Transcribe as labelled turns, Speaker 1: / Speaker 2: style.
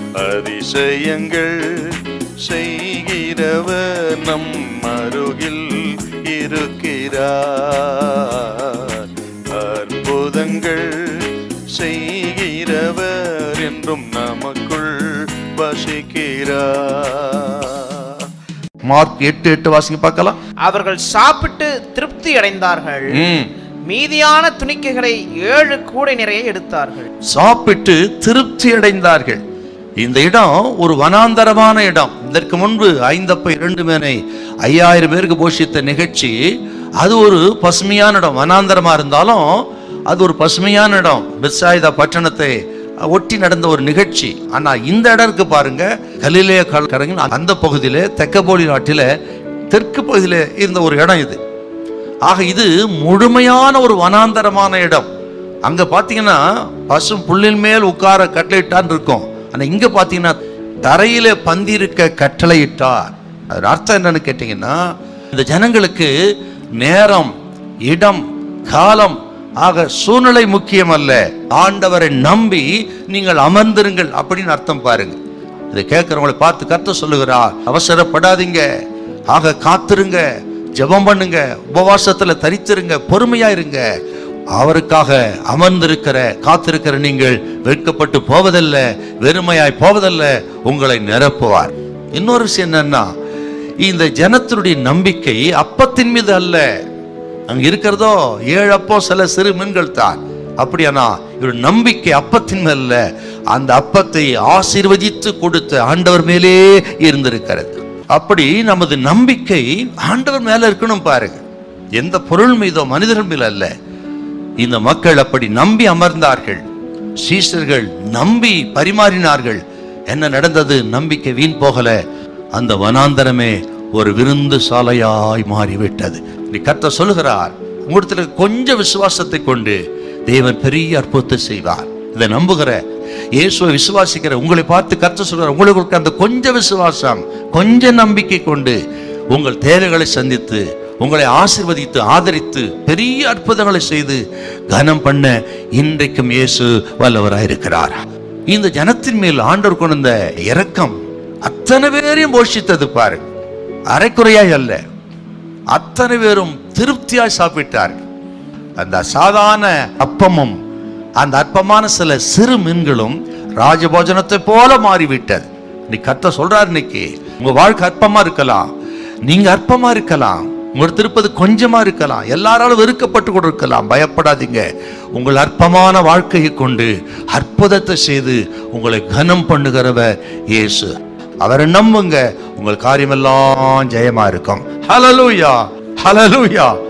Speaker 1: அதிசயங்கள் செய்கிறவர் நம் அருகில் இருக்கிறார் அற்புதங்கள் செய்கிறவர் என்றும் நமக்குள் வசிக்கிறார்
Speaker 2: மார்க் எட்டு எட்டு வாசிங்க பார்க்கலாம்
Speaker 3: அவர்கள் சாப்பிட்டு திருப்தி அடைந்தார்கள்
Speaker 2: ம்.
Speaker 3: மீதியான துணிக்கைகளை ஏழு கூடை நிறைய எடுத்தார்கள்
Speaker 2: சாப்பிட்டு திருப்தி அடைந்தார்கள் இந்த இடம் ஒரு வனாந்தரமான இடம் இதற்கு முன்பு ஐந்தப்ப இரண்டு மேனை ஐயாயிரம் பேருக்கு போஷித்த நிகழ்ச்சி அது ஒரு பசுமையான இடம் வனாந்தரமா இருந்தாலும் அது ஒரு பசுமையான இடம் பெட்சாயிதா பட்டணத்தை ஒட்டி நடந்த ஒரு நிகழ்ச்சி ஆனா இந்த இடம் இருக்கு பாருங்க கலிலேய கரங்கின் அந்த பகுதியில தெக்கபோலி நாட்டில தெற்கு பகுதியில இருந்த ஒரு இடம் இது ஆக இது முழுமையான ஒரு வனாந்தரமான இடம் அங்க பாத்தீங்கன்னா பசும் புல்லின் மேல் உட்கார கட்டளையிட்டான் இருக்கும் ஆனா இங்க பாத்தீங்கன்னா தரையில பந்திருக்க கட்டளையிட்டார் அது அர்த்தம் என்னன்னு கேட்டீங்கன்னா இந்த ஜனங்களுக்கு நேரம் இடம் காலம் ஆக சூழ்நிலை முக்கியம் அல்ல ஆண்டவரை நம்பி நீங்கள் அமர்ந்திருங்கள் அப்படின்னு அர்த்தம் பாருங்க இதை கேட்கிறவங்களை பார்த்து கத்த சொல்லுகிறார் அவசரப்படாதீங்க ஆக காத்திருங்க ஜெபம் பண்ணுங்க உபவாசத்துல தரித்திருங்க பொறுமையா இருங்க அவருக்காக அமர்ந்திருக்கிற காத்திருக்கிற நீங்கள் வெட்கப்பட்டு போவதல்ல வெறுமையாய் போவதல்ல உங்களை நிரப்புவார் இன்னொரு விஷயம் என்னன்னா இந்த ஜனத்தினுடைய நம்பிக்கை அப்பத்தின் மீது அல்ல அங்க இருக்கிறதோ ஏழு அப்போ சில சிறு மீன்கள் தான் அப்படியானா இவர் நம்பிக்கை அப்பத்தின் மேல் அல்ல அந்த அப்பத்தை ஆசீர்வதித்து கொடுத்த ஆண்டவர் மேலே இருந்திருக்கிறது அப்படி நமது நம்பிக்கை ஆண்டவர் மேல இருக்கணும் பாருங்க எந்த பொருள் மீதோ மனிதர்கள் மேல அல்ல இந்த மக்கள் அப்படி நம்பி அமர்ந்தார்கள் சீஷர்கள் நம்பி பரிமாறினார்கள் என்ன நடந்தது நம்பிக்கை வீண் போகல அந்த வனாந்தரமே ஒரு விருந்து சாலையாய் மாறிவிட்டது நீ கர்த்தர் சொல்லுகிறார் உங்களிடத்துல கொஞ்சம் விசுவாசத்தை கொண்டு தேவன் பெரிய அற்புதத்தை செய்வார் இதை நம்புகிற இயேசுவை விசுவாசிக்கிற உங்களை பார்த்து கர்த்தர் சொல்கிறார் உங்களுக்கு அந்த கொஞ்சம் விசுவாசம் கொஞ்ச நம்பிக்கை கொண்டு உங்கள் தேவைகளை சந்தித்து உங்களை ஆசிர்வதித்து ஆதரித்து பெரிய அற்புதங்களை செய்து கனம் பண்ண இன்றைக்கும் இயேசு வல்லவராயிருக்கிறார் இந்த ஜனத்தின் மேல் ஆண்டவர் கொண்ட இந்த இரக்கம் அத்தனை பேரையும் போஷித்தது பாரு அரைக்குறையாய் அல்ல அத்தனை பேரும் திருப்தியாய் சாப்பிட்டார்கள் அந்த சாதாரண அப்பமும் அந்த அற்பமான சில சிறு மீன்களும் ராஜபோஜனத்தை போல மாறிவிட்டது நீ கத்த சொல்றாரு இன்னைக்கு உங்க வாழ்க்கை அற்பமா இருக்கலாம் நீங்க அற்பமா இருக்கலாம் உங்களுக்கு இருப்பது கொஞ்சமா இருக்கலாம் எல்லாராலும் வெறுக்கப்பட்டு கூட இருக்கலாம் பயப்படாதீங்க உங்கள் அற்பமான வாழ்க்கையை கொண்டு அற்புதத்தை செய்து உங்களை கனம் பண்ணுகிறவர் இயேசு அவரை நம்புங்க உங்கள் காரியமெல்லாம் ஜெயமா இருக்கும் ஹலலூயா ஹலலூயா